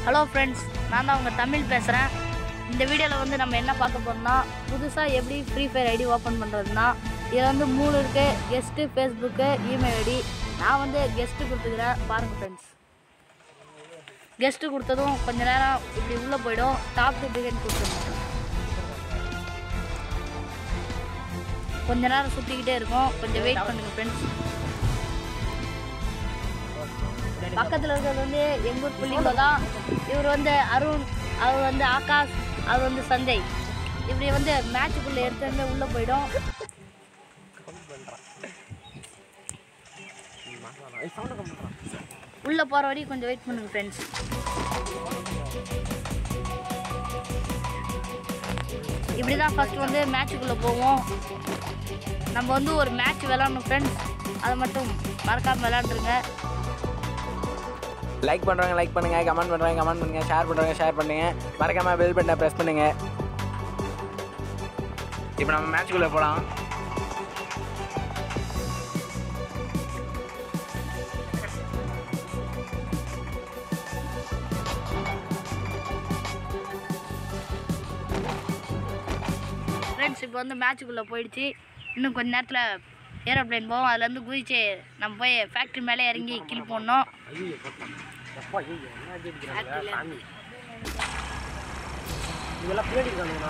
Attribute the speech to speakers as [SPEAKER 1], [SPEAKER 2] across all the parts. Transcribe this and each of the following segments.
[SPEAKER 1] Hello friends நான் தான் உங்கள் தமிழ் பேசுகிறேன் இந்த வீடியோவில் வந்து நம்ம என்ன பார்க்க போகிறோம்னா புதுசாக எப்படி ஃப்ரீ ஃபயர் ஐடி ஓப்பன் பண்ணுறதுனா இதில் வந்து மூணு இருக்குது கெஸ்ட்டு ஃபேஸ்புக்கு இமெயில் ஐடி நான் வந்து கெஸ்ட்டு கொடுத்துக்கிறேன் பாருங்கள் ஃப்ரெண்ட்ஸ் கெஸ்ட்டு கொடுத்ததும் கொஞ்ச நேரம் இப்படி உள்ளே போயிடும் டாப் டு பிகன் கொடுத்துருந்தோம் கொஞ்ச நேரம் சுற்றிக்கிட்டே இருக்கும் கொஞ்சம் வெயிட் பண்ணுங்கள் ஃப்ரெண்ட்ஸ் பக்கத்தில் இருக்கிறது வந்து எங்கூர் புள்ளிங்கோ தான் இவர் வந்து அருண் அவர் வந்து ஆகாஷ் அவர் வந்து சஞ்சய் இப்படி வந்து மேட்சுக்குள்ளே எடுத்து வந்து உள்ளே போயிடும் உள்ளே போகிற வரைக்கும் கொஞ்சம் வெயிட் பண்ணுங்க ஃப்ரெண்ட்ஸ் இப்படி தான் ஃபஸ்ட் வந்து மேட்சுக்குள்ளே போவோம் நம்ம வந்து ஒரு மேட்ச் விளாடணும் ஃப்ரெண்ட்ஸ் அதை மட்டும் மறக்காமல் விளாண்டுருங்க
[SPEAKER 2] லைக் பண்ணுறவங்க லைக் பண்ணுங்க கமெண்ட் பண்ணுறவங்க கமெண்ட் பண்ணுங்க ஷேர் பண்ணுறவங்க ஷேர் பண்ணுங்க மறக்காம பெல் பட்டனை ப்ரெஸ் பண்ணுங்க இப்போ நம்ம மேட்ச்குள்ளே போகலாம்
[SPEAKER 1] ஃப்ரெண்ட்ஸ் இப்போ வந்து மேட்சுக்குள்ளே போயிடுச்சு இன்னும் கொஞ்ச நேரத்தில் ஏரோப்ளேன் போவோம் அதுலேருந்து குதிச்சு நம்ம போய் ஃபேக்ட்ரி மேலே இறங்கி கில் போடணும் Factory ல இருந்து.
[SPEAKER 3] இதெல்லாம் பின்னாடி இருக்கானுங்கண்ணா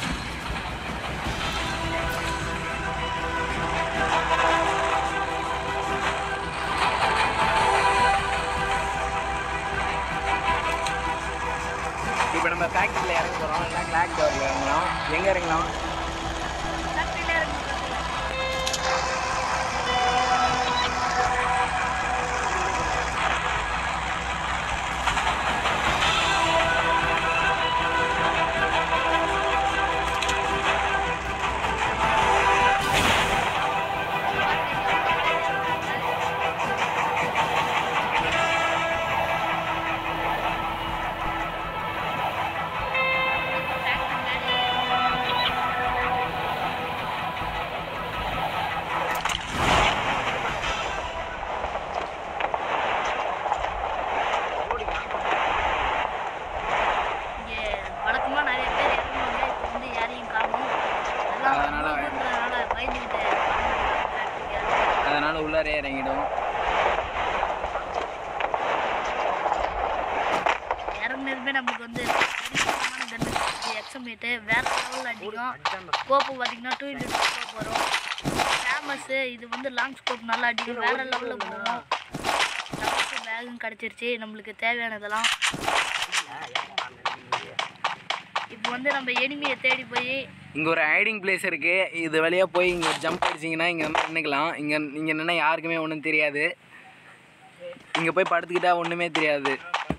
[SPEAKER 2] இப்போ நம்ம ஃபேக்ட்ரியில் இறங்க போகிறோம் இல்லை கிளாக் டோரில் இறங்கலாம் எங்கே இறங்கலாம்
[SPEAKER 1] ஃபேக்ட்ரியில் இறங்கி இங்கே வழக்கமாக நிறைய பேர் இறங்குவாங்க இப்போ வந்து யாரையும் காணும் எல்லாம்
[SPEAKER 2] அதனால-
[SPEAKER 1] நோம்புன்றதுனால பயந்துக்கிட்டு ஃபேக்ட்ரிக்கு
[SPEAKER 2] அதனால் உள்ளாரே இறங்கிடும்
[SPEAKER 1] இறங்குனதுமே நம்மளுக்கு வந்து அடிக்கமான கன்று எக்ஸமேட்டு வேற லெவலில் அடிக்கும் ஸ்கோப்பு பார்த்தீங்கன்னா டூ இன்ட்டு ஸ்கோப் வரும் ஃபேமஸ்ஸு இது வந்து லாங் ஸ்கோப் நல்லா அடிக்கும் வேற லெவலில் போகும் நமக்கு பேகும் கிடச்சிருச்சு நம்மளுக்கு தேவையானதெல்லாம் இப்போ வந்து நம்ம எனிமியை தேடி போய்
[SPEAKER 2] இங்கே ஒரு ஹைடிங் பிளேஸ் இருக்குது இது வழியாக போய் இங்கே ஜம்ப் அடிச்சிங்கன்னா இங்கே வந்து நின்றுக்கலாம் இங்கே இங்கே நின்னா யாருக்குமே ஒன்றும் தெரியாது இங்கே போய் படுத்துக்கிட்டா ஒன்றுமே தெரியாது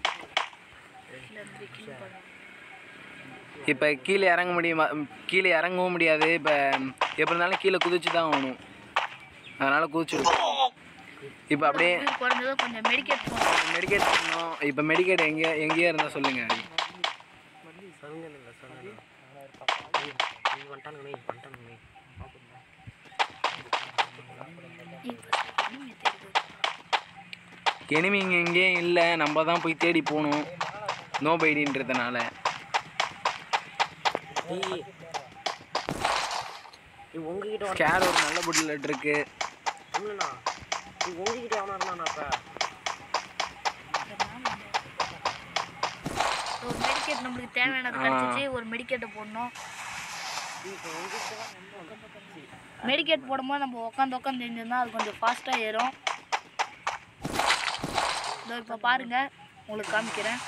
[SPEAKER 2] இப்போ கீழே இறங்க முடியுமா ம், கீழே இறங்கவும் முடியாது இப்போ எப்படி இருந்தாலும் கீழே குதிச்சு தான் ஆகணும் அதனால் குதிச்சுடும் இப்போ அப்படியே
[SPEAKER 1] உயிர் குறைஞ்சதும் கொஞ்சம் மெடிக்கேட் போகணும்
[SPEAKER 2] மெடிக்கேட் பண்ணோம் இப்போ மெடிக்கேட் எங்கே எங்கேயே இருந்தால் சொல்லுங்கள்
[SPEAKER 3] சருங்கல் இல்லை சருங்கல் இது வந்துட்டானுங்கண்ணே இது வந்துட்டானுங்கண்ணே
[SPEAKER 1] enemy தேடி போய்
[SPEAKER 2] எனிமி இங்கே எங்கேயும் இல்லை நம்ம தான் போய் தேடி போகணும் நோ பைடின்றதுனால
[SPEAKER 3] ஏய் இது உங்ககிட்ட வர
[SPEAKER 2] ஸ்கேர் ஒரு நல்ல புல்லட் இருக்கு
[SPEAKER 3] இல்லைண்ணா இது உங்ககிட்ட எவனா இருந்தாண்ணா அப்போ
[SPEAKER 1] ஒரு மெடிக்கேட் நம்மளுக்கு தேவையானது
[SPEAKER 2] ஆ.
[SPEAKER 1] கிடச்சிச்சு ஒரு மெடிக்கேட்டை போடணும்
[SPEAKER 3] இப்போ உங்ககிட்ட
[SPEAKER 1] மெடிக்கேட் போடும்போது நம்ம உட்காந்து உட்காந்து செஞ்சோம்னா அது கொஞ்சம் ஃபாஸ்ட்டாக ஏறும் இதோ இப்போ பாருங்க உங்களுக்கு காமிக்கிறேன்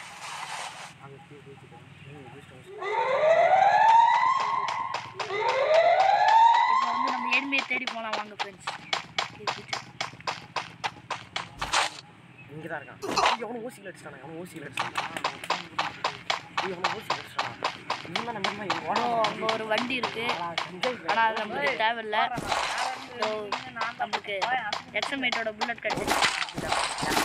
[SPEAKER 1] இப்போ வந்து நம்ம எளிமையை தேடி போகலாம் வாங்க ஃப்ரெண்ட்ஸ்
[SPEAKER 3] இங்கே தான் இருக்கான் ஐயோ, அவனை ஊசியில் அடிச்சிட்டானே அவனை ஊசியில் அடிச்சிட்டான் ஐயோ, அவனை ஊசியில் அடிச்சிட்டானா இன்னும் நம்ம என்ன இவன் ஓட
[SPEAKER 1] அங்கே ஒரு வண்டி இருக்கு ஆனால் அது நம்மளுக்கு தேவையில்லை ஸோ நம்மளுக்கு எக்ஸமேட்டோட புல்லட் கிடச்சிருக்கு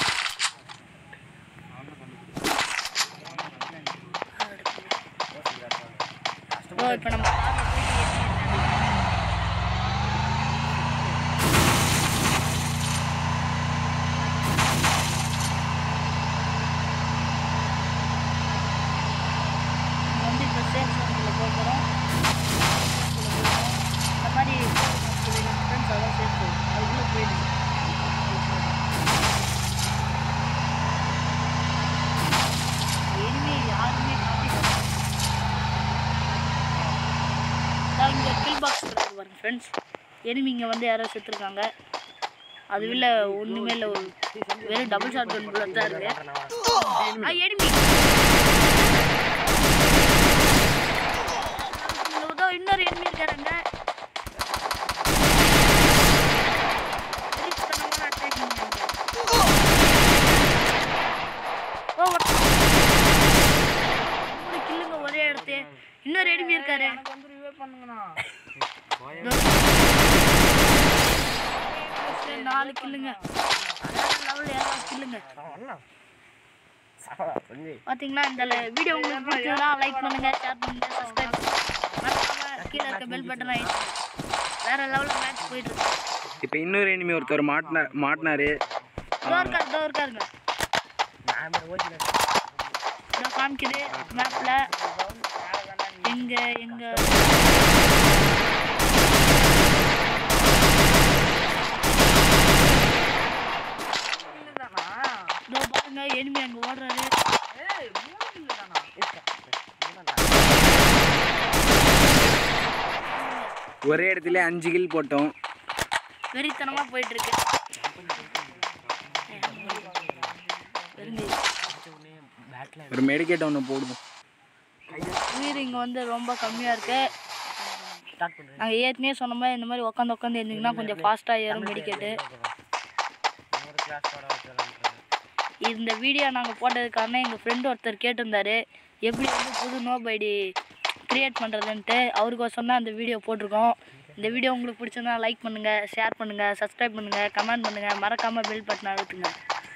[SPEAKER 1] இப்போ நம்ம கார்ல போயிட்டு ஃப்ரெண்ட்ஸ் எனிமிங்க வந்து யாரோ செத்துருக்காங்க அது இல்லை ஒன்றுமே இல்லை ஒரு வெறும் டபுள் ஷாட் கன் புல்லட் தான் இருக்கு ஆ எனிமி இதோ இன்னொரு எனிமி இருக்காருங்க வெறித்தனமான attacking இங்க. ஓ ஒருத்தன். மூணு கில்லுங்க ஒரே இடத்து இன்னொரு எனிமி இருக்காரு இதோ. நாலு கில்லுங்க லெவல் யாராவது கில்லுங்க பாத்தீங்களா இந்த வீடியோ உங்களுக்கு பிடிச்சதுன்னா லைக் பண்ணுங்க ஷேர் பண்ணுங்க சப்ஸ்கிரைப் மறக்காம கீழே இருக்க பெல் பட்டனை வேற லெவலில் மேட்ச் போயிட்டு இருக்கு
[SPEAKER 2] இப்போ இன்னொரு எனிமி ஒருத்தர் மாட்டினா மாட்டினாரு
[SPEAKER 1] இதோ இருக்காரு இதோ இருக்காருங்க இதோ காமிக்குது மேப்ல எங்க எங்க இதோ பாருங்க எனிமி அங்க ஓடுறாரு
[SPEAKER 2] ஒரே இடத்துல அஞ்சு கில் போட்டோம்
[SPEAKER 1] வெறித்தனமா போயிட்டு இருக்கு வெறுங்க.
[SPEAKER 2] ஒரு மெடிக்கேட் ஒன்று போடுவோம்
[SPEAKER 1] உயிர் இங்க வந்து ரொம்ப கம்மியா இருக்கு நாங்கள் ஏற்கனவே சொன்ன மாதிரி இந்த மாதிரி உட்காந்து உட்காந்து இருந்தீங்கன்னா கொஞ்சம் ஃபாஸ்ட்டாக ஏறும் மெடிக்கெட்டு இந்த வீடியோ நாங்கள் போட்டது காரணம் எங்கள் ஃப்ரெண்டு ஒருத்தர் கேட்டிருந்தாரு எப்படி வந்து புது நோப் ஐடி க்ரியேட் பண்ணுறதுன்ட்டு அவருக்கோசரம் தான் அந்த வீடியோ போட்டிருக்கோம் இந்த வீடியோ உங்களுக்கு பிடிச்சிருந்தா லைக் பண்ணுங்கள் ஷேர் பண்ணுங்கள் சப்ஸ்கிரைப் பண்ணுங்கள் கமெண்ட் பண்ணுங்கள் மறக்காமல் பெல் பட்டன் அழுத்துங்க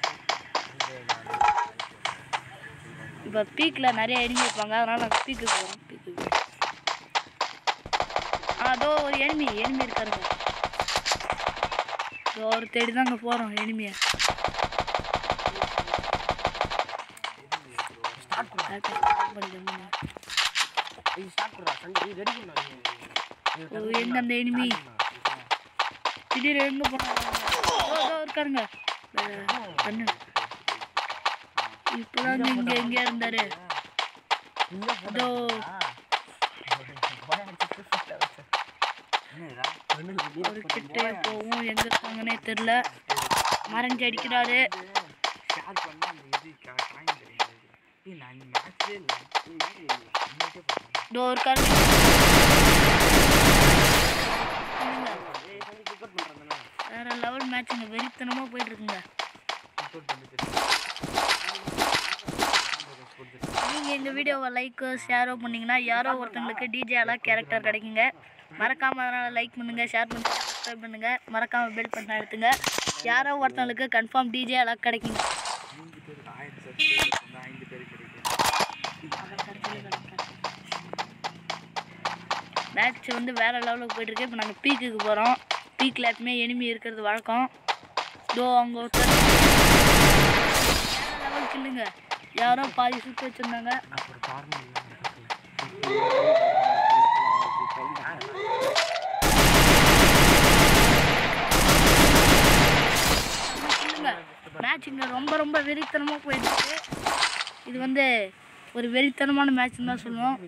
[SPEAKER 1] இப்போ பீக்கில் நிறைய எனிமி இருப்பாங்க அதனால் நாங்கள் பீக்குக்கு போகிறோம் பீக்குக்கு ஆ அதோ ஒரு எனிமி எனிமி இருக்காருங்க இதோ ஒரு தேடி தாங்க போகிறோம் எனிமியை ஓ எங்க அந்த எனிமி திடீர் எங்க போனாங்க ஓ இதோ இருக்காருங்க அஹ், கண்ணு இப்பதான் இங்க எங்க இருந்தாரு இதோ ஒரு கிட்டே போவும் எங்க இருக்காங்கன்னே தெரியல மறைஞ்சு அடிக்கிறாரு இதோ இருக்காரு வேற லெவல் மேட்சுங்க வெறித்தனமா போயிட்டு இருக்குங்க நீங்க எங்க வீடியோவை லைக் ஷேரோ பண்ணீங்கன்னா யாரோ ஒருத்தங்களுக்கு டிஜே அலா கேரக்டர் கிடைக்குங்க மறக்காம அதனால லைக் பண்ணுங்க ஷேர் பண்ணுங்க சப்ஸ்கிரைப் பண்ணுங்க மறக்காம பெல் பட்டன் எடுத்துங்க யாரோ ஒருத்தங்களுக்கு கன்ஃபார்ம் டிஜே அலா கிடைக்குங்க மேட்ச் வந்து வேற லெவலுக்கு போயிட்டு இருக்கு இப்போ நாங்கள் பீக்குக்கு போகிறோம் பீக்கில் எப்பவுமே எனிமி இருக்கிறது வழக்கம் இதோ அங்கே ஒருத்தர் வேற லெவலுக்கு இல்லைங்க யாரோ பாதி சுட்டு வச்சுருந்தாங்க இல்லைங்க மேட்ச் இங்கே ரொம்ப ரொம்ப வெறித்தனமாக போயிட்டு இருக்கு இது வந்து ஒரு வெறித்தனமான மேட்ச்னு தான் சொல்லுவோம்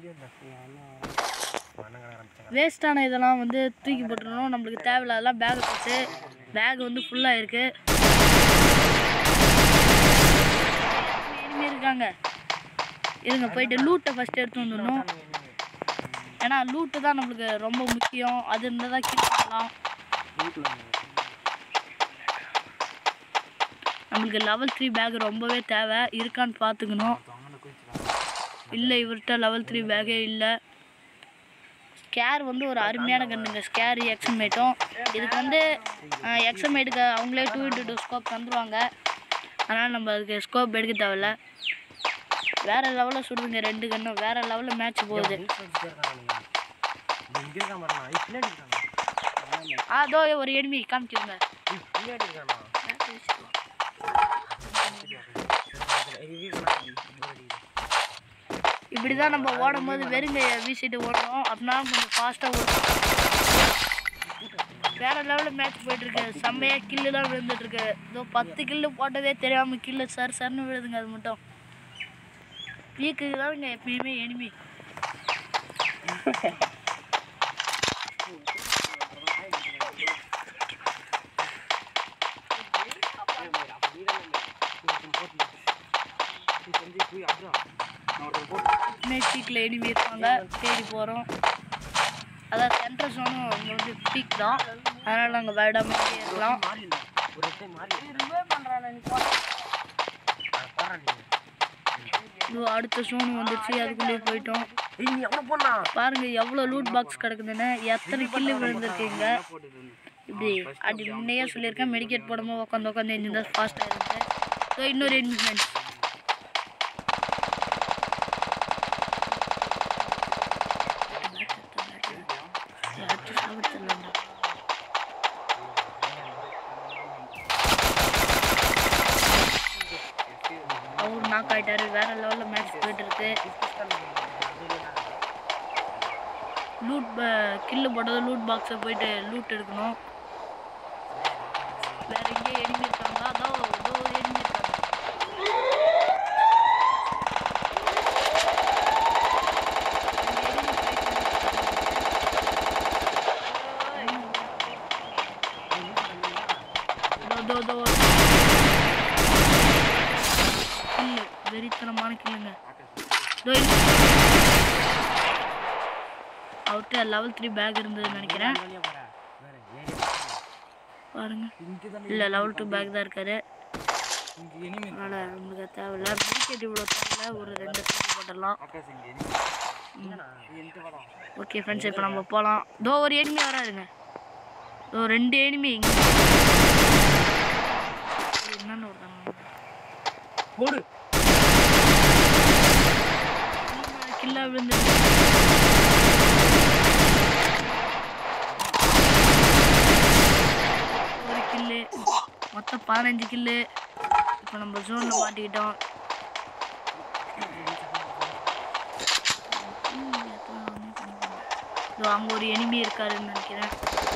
[SPEAKER 1] வேஸ்ட்டான இதெல்லாம் வந்து தூக்கி போட்டுருணும் நம்மளுக்கு தேவையில்லாதெல்லாம் பேக் போட்டு பேக் வந்து ஃபுல்லாக இருக்கு enemy இருக்காங்க இருங்க போயிட்டு லூட்டை ஃபஸ்ட்டு எடுத்து வந்துடணும் ஏன்னா லூட்டு தான் நம்மளுக்கு ரொம்ப முக்கியம் அது இருந்தால் தான் கில் பண்ணலாம் நம்மளுக்கு லெவல் த்ரீ பேக் ரொம்பவே தேவை இருக்கான்னு பார்த்துக்கணும் இல்லை இவர்கிட்ட லெவல் த்ரீ பேக்கே இல்லை ஸ்கேர் வந்து ஒரு அருமையான கண்ணுங்க ஸ்கேர் எக்ஸமேட்டும் இதுக்கு வந்து எக்ஸமேட்டுக்கு அவங்களே டூ இன்ட்டு டூ ஸ்கோப் தந்துடுவாங்க அதனால் நம்ம அதுக்கு ஸ்கோப் எடுக்க தேவையில்ல வேறு லெவலில் சுடுதுங்க ரெண்டு கண்ணும் வேறு லெவலில் மேட்ச் போகுது அதோ ஒரு எனிமி காமிச்சிருங்க இப்படி தான் நம்ம ஓடும் போது வெறுங்கையை வீசிட்டு ஓடணும் அப்படின்னா கொஞ்சம் ஃபாஸ்ட்டாக ஓடணும் வேற லெவலில் மேட்ச் போயிட்டு இருக்கு செம்மையாக கில்லு தான் விழுந்துட்டு இருக்கு இதோ பத்து கில்லு போட்டதே தெரியாமல் கில்லு சார் சர்னு விழுதுங்க அது மட்டும் பீக்குக்கு தான் இங்கே எப்பயுமே எனிமி
[SPEAKER 3] போய் அப்புறம் நான் ஒருத்தர் போட்டு
[SPEAKER 1] மேட்சிக்கில் எனிமி இருப்பாங்க தேடி போகிறோம் அதான் சென்ட்ரல் ஜோனும் இங்கே வந்து பீக் தான் அதனால் நாங்கள் விடாம இருக்கலாம்
[SPEAKER 3] மாறி இல்லை ஒரு டைம் மாறி பாரு நீ
[SPEAKER 1] இது அடுத்த ஜோன் வந்துச்சு அதுக்குள்ளேயே போயிட்டோம்
[SPEAKER 3] ஏய் நீ எவ்வளோ போனா
[SPEAKER 1] பாருங்க எவ்வளோ லூட் பாக்ஸ் கிடக்குதுன்னு எத்தனை கில்லு விழுந்திருக்கீங்க இப்படி அப்படி முன்னையே சொல்லியிருக்கேன் மெடிக்கேட் போடும்போது உட்காந்து உட்காந்து எழுந்திருந்தா ஃபாஸ்ட்டாக இருந்துச்சு ஸோ இன்னொரு என்ஜின்மெண்ட் அவர் நாக் ஆயிட்டாரு வேற லெவலில் மேட்ச் போயிட்டு இருக்கு லூட் கில்லு போட்டது லூட் பாக்ஸை போயிட்டு லூட் எடுக்கணும் வேற எங்கேயும் எனிமி இருக்காங்க அதோ இதோ ஒரு எனிமி இருக்காங்க இந்த enemy fight பண்ணிட்டு இதோ, இதோ, இதோ. கில்லு வெறித்தனமான கில்லுங்க இதோ இங்க. அவர்கிட்ட லெவல் த்ரீ பேக் இருந்ததுன்னு நினைக்கிறேன்
[SPEAKER 3] வழியா போற வேற ஏரியா
[SPEAKER 1] பாருங்க
[SPEAKER 3] இங்கே தான்
[SPEAKER 1] இல்லை லெவல் டூ பேக் தான் இருக்காரு
[SPEAKER 3] இங்கே எனிமே
[SPEAKER 1] அதனால் நமக்கு தேவையில்ல மெடிக்கெட் இவ்வளோ தேவையில்ல ஒரு ரெண்டு பேர் போட்டுடலாம்
[SPEAKER 3] ஆகாஷ் இங்கே எனிமே இல்லைண்ணா என்கிட்ட வாடா
[SPEAKER 1] ஓகே ஃப்ரெண்ட்ஸ் இப்போ நம்ம போகலாம் இதோ ஒரு எனிமி வராதுங்க இதோ ரெண்டு எனிமி இங்கே என்னன்னு ஒருத்தவங்க
[SPEAKER 3] போடு
[SPEAKER 1] கில்லா விழுந்து ஒரு கில்லு மொத்தம் பதினஞ்சு கில்லு இப்போ நம்ம ஜோனில் மாட்டிக்கிட்டோம் இதோ அங்கே ஒரு எனிமி இருக்காருன்னு நினைக்கிறேன்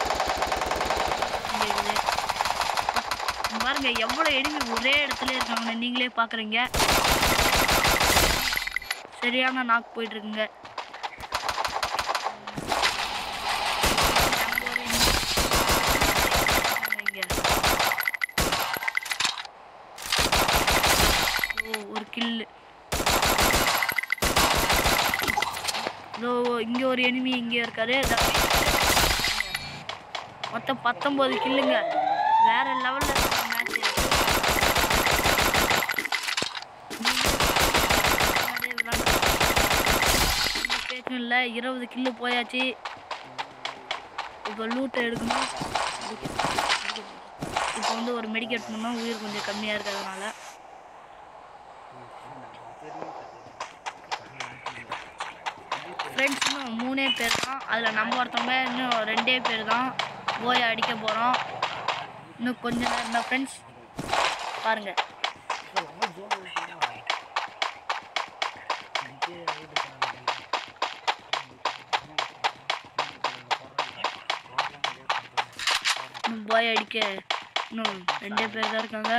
[SPEAKER 1] இங்க இருக்குது. இங்க பாருங்க எவ்வளோ எனிமி ஒரே இடத்துல இருக்காங்கன்னு நீங்களே பார்க்குறீங்க சரியான நாக் போயிட்டு இருக்குங்க அங்க ஒரு enemy. இங்க. ஓ ஒரு கில்லு இதோ இங்கே ஒரு எனிமி இங்கே இருக்காரு இதோ. மொத்தம் பத்தொம்போது கில்லுங்க வேற லெவலில் இருக்கிற மேட்ச் பேச்சும் இல்லை இருபது கில்லு போயாச்சு இப்போ லூட்டை எடுக்கணும் இப்போ வந்து ஒரு மெடிக்கேட் பண்ணோம் உயிர் கொஞ்சம் கம்மியாக இருக்கிறதுனால ஃப்ரெண்ட்ஸ் இன்னும் மூணே பேர் தான் அதில் நம்ம ஒருத்தவங்க இன்னும் ரெண்டே பேர் தான் போய் அடிக்க போகிறோம் இன்னும் கொஞ்ச நேரம் தான் ஃப்ரெண்ட்ஸ் பாருங்கள் இன்னும் போய் அடிக்க இன்னும் ரெண்டே பேர் தான் இருக்காங்க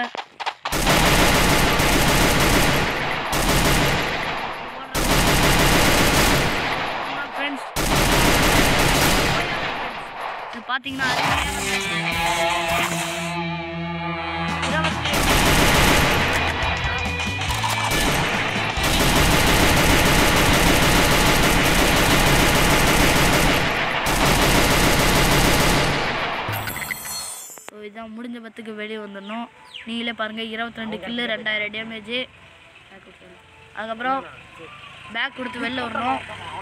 [SPEAKER 1] ஃப்ரெண்ட்ஸ் இது பார்த்தீங்கன்னா இருபத்தி ஸோ இதான் முடிஞ்ச பத்துக்கு வெளியே வந்துடணும் நீங்களே பாருங்கள் இருபத்தி ரெண்டு கில்லு ரெண்டாயிரம் டேமேஜ் அதுக்கப்புறம் பேக் கொடுத்து வெளில வரணும்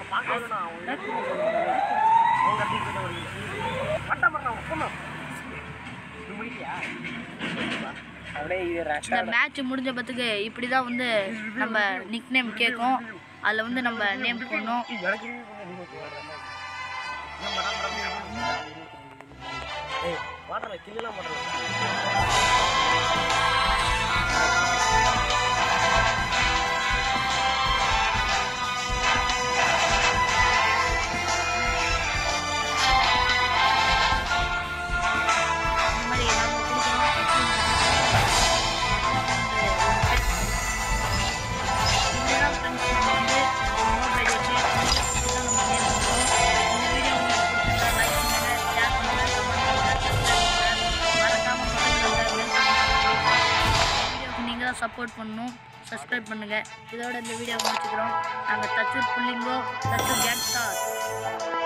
[SPEAKER 3] அப்படியே இது
[SPEAKER 1] இந்த மேட்ச் முடிஞ்ச பத்துக்கு இப்படி தான் வந்து நம்ம நிக் நேம் கேட்கும் அதில் வந்து நம்ம நேம் போடணும்
[SPEAKER 3] எனக்கு ஏய் வாட்டர்ல கில்லாம் போடுறேன்
[SPEAKER 1] இந்த மாதிரி நம்ம கொடுக்கணும் இப்படிதான் friends நம்ம வந்து mobile வச்சு இப்படிதான் நம்ம name கொடுக்கணும். இந்த video உங்களுக்கு பிடிச்சிருந்தா like பண்ணுங்க, share பண்ணுங்க, comment பண்ணுங்க, subscribe பண்ணுங்க. மறக்காம பக்கத்துல இருக்க bell button அழுத்துங்க. வீடியோக்கு நீங்க தான் சப்போர்ட் பண்ணணும் சப்ஸ்கிரைப் பண்ணுங்கள் இதோட இந்த வீடியோ முடிச்சுக்கிறோம் நாங்கள் தச்சூர் புள்ளிங்கோ தச்சூர் கேங்ஸ்டார்